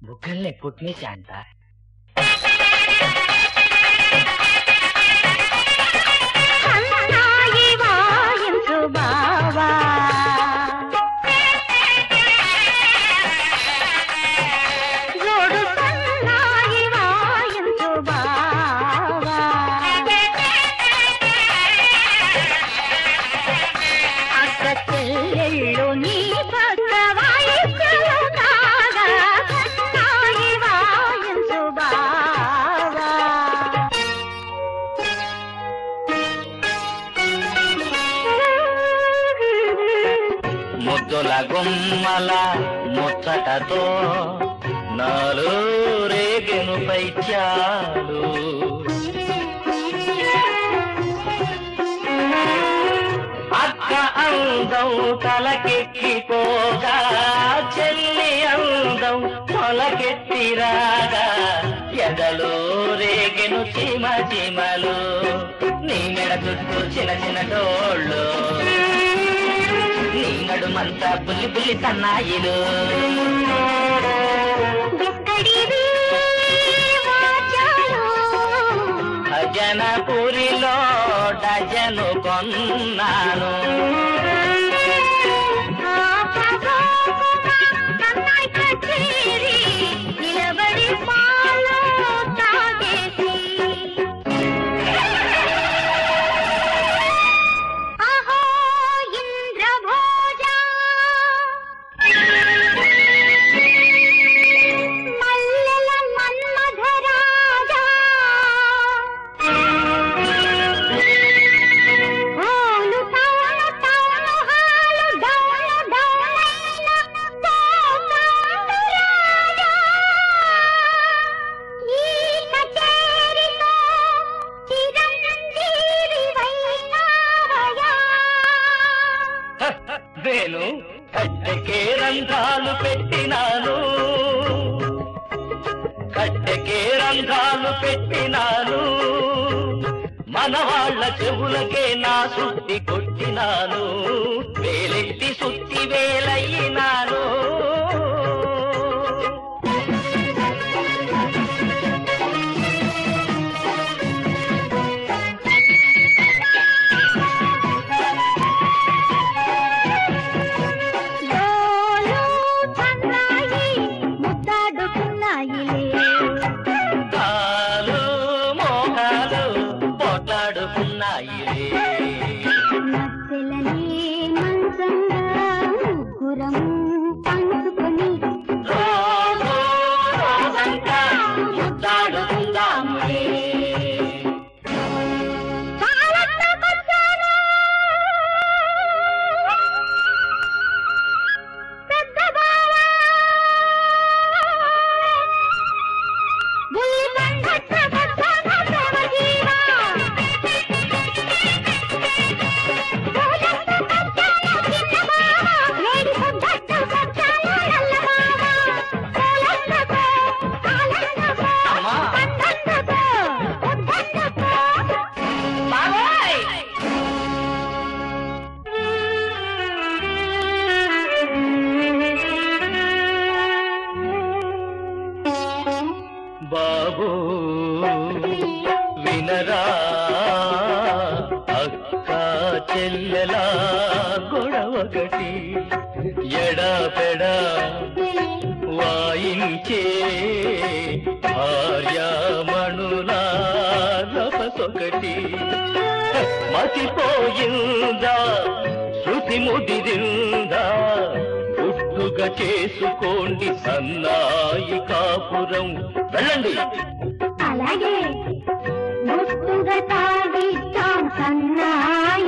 బుగ్గల్ని పుట్టినేసి అంట సన్నాయి వాయించు బావా జోడు సన్నాయి వాయించు బావా అక్క చెల్లెళ్ళు నీ పక్క వాయిద్యలు కాగా సన్నాయి వాయించు బావా ముద్దుల గుమ్మల ముచ్చటతో నాలు రేగెను పైత్యాలు అక్క అందం తలకెక్కిపోగా చెల్లి అందం మొలకెత్తిరాగా ఎదలో రేగెను చీమ చీమలు నీ మెడ చుట్టూ చిన్న చిన్న డోళ్ళు నీ నడుమంతా బుల్లి బుల్లి సన్నాయిలు బిస్కడివి వాచాలు భజనపురిలో డజను కొన్నాను ఆ ప్రసోకున కన్నాయి కచేరి నిలబడి పాలు తాగేసి అహో ఇంద్రభోజ మల్లెల మన్మధరాజా ఓలు తౌలు తౌలు హాలు డౌలు డౌలైన పోతాండురాజా. ఈ కచేరితో చిరంజీవివైనావయా. నేను కట్టెకే రంధ్రాలు పెట్టినాను కట్టెకే రంధ్రాలు పెట్టినాను మన వాళ్ళ చెవులకే నా సుత్తి కొట్టినాను వేలెత్తి సుత్తి వేలయ్యినాను డోలు సన్నాయి ముద్దాడుకున్నాయిలే కాలు మోకాలు పోట్లాడుకున్నాయి మధ్యలనే మంచంగా ముగ్గురం పంచుకొని రోజు రోజంతా ముద్దాడుకుందాములే కాలక్రమొచ్చాను. పెద్ద బావ. బుల్లి బండట్ట వచ్చాను దేవజీవా. పూజట్ట వచ్చాను చిన్న బావ. లేడి పొద్దట్ట వచ్చాను నల్ల బావ. పూలన్నకో, కాలన్నకో, అమ్మా. పండన్నకో, పొద్దన్నకో. బాబాయ్ బాబు వినరా అక్క చెల్లెలా గొడవగటి ఎడపెడా వాయించే భార్యామణులా రపసొకటి మతిపోయిందా శృతి ముదిరిందా గుట్టుగా చేసుకోండి సన్నాయి కాపురం వెళ్ళండి అలాగే గుట్టుగా తాగిస్తాం సన్నాయి